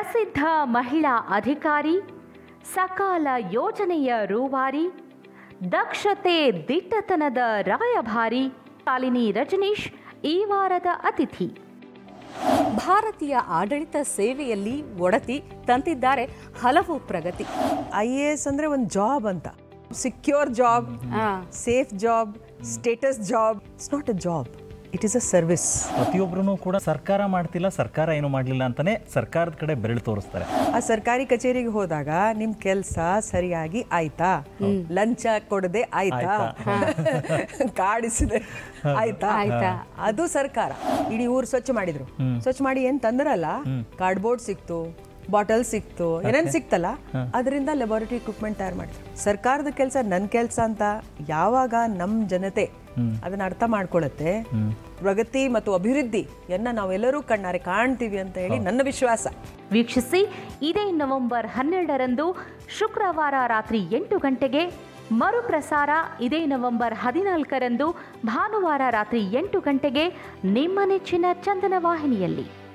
ಪ್ರಸಿದ್ಧ ಮಹಿಳಾ ಅಧಿಕಾರಿ ಸಕಾಲ ಯೋಜನೆಯ ರೂವಾರಿ ದಕ್ಷತೆ ದಿಟ್ಟತನದ ರಾಯಭಾರಿ ಶಾಲಿನಿ ರಜನೀಶ್ ಈ ವಾರದ ಅತಿಥಿ ಭಾರತೀಯ ಆಡಳಿತ ಸೇವೆಯಲ್ಲಿ ಒಡತಿ ತಂತಿದ್ದಾರೆ ಹಲವು ಪ್ರಗತಿ ಐ ಎ ಎಸ್ ಅಂದರೆ ಒಂದು ಜಾಬ್ ಅಂತ secure job safe job status job it's not a job it is a service ಪ್ರತಿಯೊಬ್ಬರೂ ಕೂಡ ಸರ್ಕಾರ ಮಾಡ್ತಿಲ್ಲ ಸರ್ಕಾರ ಏನು ಮಾಡಲಿಲ್ಲ ಅಂತಾನೆ ಸರ್ಕಾರದ ಕಡೆ ಬೆರಳು ತೋರಿಸ್ತಾರೆ ಆ ಸರ್ಕಾರಿ ಕಚೇರಿಗೆ ಹೋದಾಗ ನಿಮ್ ಕೆಲಸ ಸರಿಯಾಗಿ ಆಯ್ತಾ ಲಂಚ ಕೊಡದೆ ಆಯ್ತಾ ಕಾಡಿಸಿದೆ ಆಯ್ತಾ ಆಯ್ತಾ? ಅದು ಸರ್ಕಾರ ಇಡೀ ಊರು ಸ್ವಚ್ಛ ಮಾಡಿದ್ರು ಸ್ವಚ್ಛ ಮಾಡಿ ಏನ್ ತಂದ್ರಲ್ಲ ಕಾರ್ಡ್ಬೋರ್ಡ್ ಸಿಕ್ತು ಬಾಟಲ್ ಸಿಕ್ತು ಏನೇನ್ ಸಿಕ್ತಲ್ಲ ಅದರಿಂದ ಲೆಬಾರ್ಟರಿ ಇಕ್ವಿಪ್ಮೆಂಟ್ ತಯಾರು ಮಾಡಿದ್ರು ಸರ್ಕಾರದ ಕೆಲಸ ನನ್ನ ಕೆಲಸ ಅಂತ ಯಾವಾಗ ನಮ್ ಜನತೆ ಅದನ್ನ ಅರ್ಥ ಮಾಡ್ಕೊಳತ್ತೆ ಪ್ರಗತಿ ಮತ್ತು ಅಭಿವೃದ್ಧಿಯನ್ನ ನಾವೆಲ್ಲರೂ ಕಣ್ಣಾರೆ ಕಾಣ್ತೀವಿ ಅಂತ ಹೇಳಿ ನನ್ನ ವಿಶ್ವಾಸ ವೀಕ್ಷಿಸಿ ಇದೇ ನವೆಂಬರ್ ಹನ್ನೆರಡರಂದು ಶುಕ್ರವಾರ ರಾತ್ರಿ ಎಂಟು ಗಂಟೆಗೆ ಮರುಪ್ರಸಾರ ಇದೇ ನವೆಂಬರ್ ಹದಿನಾಲ್ಕರಂದು ಭಾನುವಾರ ರಾತ್ರಿ ಎಂಟು ಗಂಟೆಗೆ ನಿಮ್ಮ ನೆಚ್ಚಿನ ಚಂದನ ವಾಹಿನಿಯಲ್ಲಿ